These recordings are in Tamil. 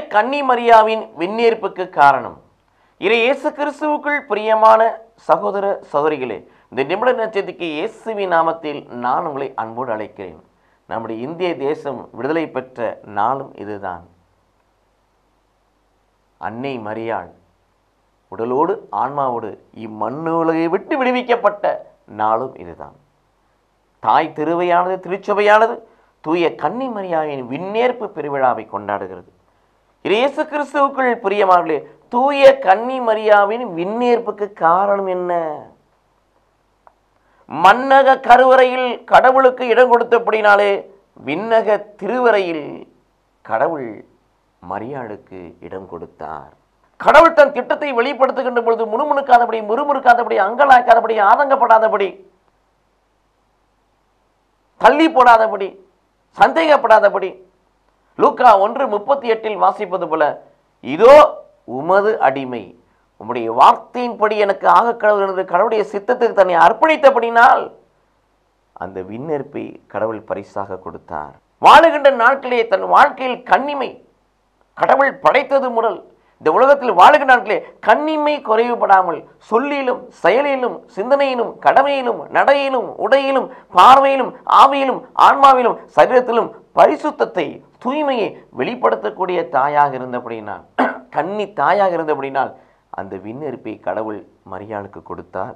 கன்னி மரியாவின் விண்ணேற்புக்கு காரணம் இறை இயேசு கிறிஸ்துவுக்குள் பிரியமான சகோதர சகோதரிகளே இந்த நிமிட நட்சத்திற்கு இயேசுவின் நாமத்தில் நான் உங்களை அன்போடு அழைக்கிறேன் நம்முடைய இந்திய தேசம் விடுதலை பெற்ற நாளும் இதுதான் அன்னை மரியாள் உடலோடு ஆன்மாவோடு இம்மண்ணுலகை விட்டு விடுவிக்கப்பட்ட நாளும் இதுதான் தாய் திருவையானது திருச்சபையானது தூய கன்னி மரியாவின் விண்ணேற்பு பெருவிழாவை கொண்டாடுகிறது இயேசு கிறிஸ்துவுக்குள் பிரியமானே தூய கன்னி மரியாவின் விண்ணேற்புக்கு காரணம் என்ன மன்னக கருவறையில் கடவுளுக்கு இடம் கொடுத்தபடினாலே விண்ணக திருவறையில் கடவுள் மரியாளுக்கு இடம் கொடுத்தார் கடவுள் தன் திட்டத்தை வெளிப்படுத்துகின்ற பொழுது முணுமுணுக்காதபடி முறுமுறுக்காதபடி அங்கலாக்காதபடி ஆதங்கப்படாதபடி தள்ளி போடாதபடி சந்தேகப்படாதபடி லூக்கா ஒன்று முப்பத்தி எட்டில் வாசிப்பது போல இதோ உமது அடிமை உம்முடைய வார்த்தையின்படி எனக்கு ஆக கடவுள் என்று கடவுளுடைய சித்தத்துக்கு தன்னை அர்ப்பணித்தபடினால் அந்த விண்ணேற்பை கடவுள் பரிசாக கொடுத்தார் வாழுகின்ற நாட்களே தன் வாழ்க்கையில் கண்ணிமை கடவுள் படைத்தது முதல் இந்த உலகத்தில் வாழுகின்ற நாட்களே கண்ணிமை குறைவுபடாமல் சொல்லிலும் செயலிலும் சிந்தனையிலும் கடமையிலும் நடையிலும் உடையிலும் பார்வையிலும் ஆவியிலும் ஆன்மாவிலும் சரீரத்திலும் பரிசுத்தத்தை தூய்மையை வெளிப்படுத்தக்கூடிய தாயாக இருந்தபடினால் கன்னி தாயாக இருந்தபடினால் அந்த விண்ணெருப்பை கடவுள் மரியாளுக்கு கொடுத்தார்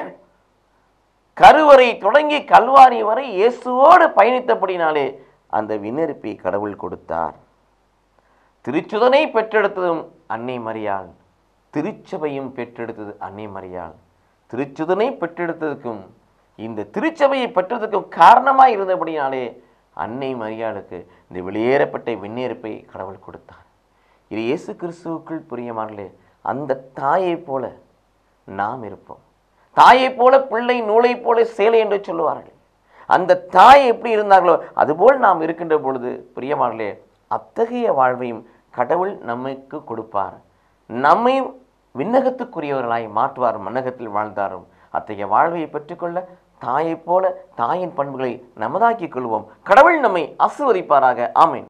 கருவறை தொடங்கி கல்வாரி வரை இயேசுவோடு பயணித்தபடினாலே அந்த விண்ணெருப்பை கடவுள் கொடுத்தார் திருச்சுதனை பெற்றெடுத்ததும் அன்னை மரியாள் திருச்சபையும் பெற்றெடுத்தது அன்னை மரியாள் திருச்சுதனை பெற்றெடுத்ததுக்கும் இந்த திருச்சபையை பெற்றதுக்கும் காரணமாய் இருந்தபடினாலே அன்னை மரியாளுக்கு இந்த வெளியேறப்பட்ட விண்ணேற்பை கடவுள் கொடுத்தார் இது இயேசு கிறிஸ்துவுக்குள் புரியமானே அந்த தாயைப் போல நாம் இருப்போம் தாயைப் போல பிள்ளை நூலைப் போல சேலை என்று சொல்லுவார்கள் அந்த தாய் எப்படி இருந்தார்களோ அதுபோல் நாம் இருக்கின்ற பொழுது பிரியமானே அத்தகைய வாழ்வையும் கடவுள் நமக்கு கொடுப்பார் நம்மை விண்ணகத்துக்குரியவர்களாய் மாற்றுவார் மன்னகத்தில் வாழ்ந்தாரும் அத்தகைய வாழ்வை பெற்றுக்கொள்ள தாயைப் போல தாயின் பண்புகளை நமதாக்கிக் கொள்வோம் கடவுள் நம்மை ஆசிர்வதிப்பாராக ஆமேன்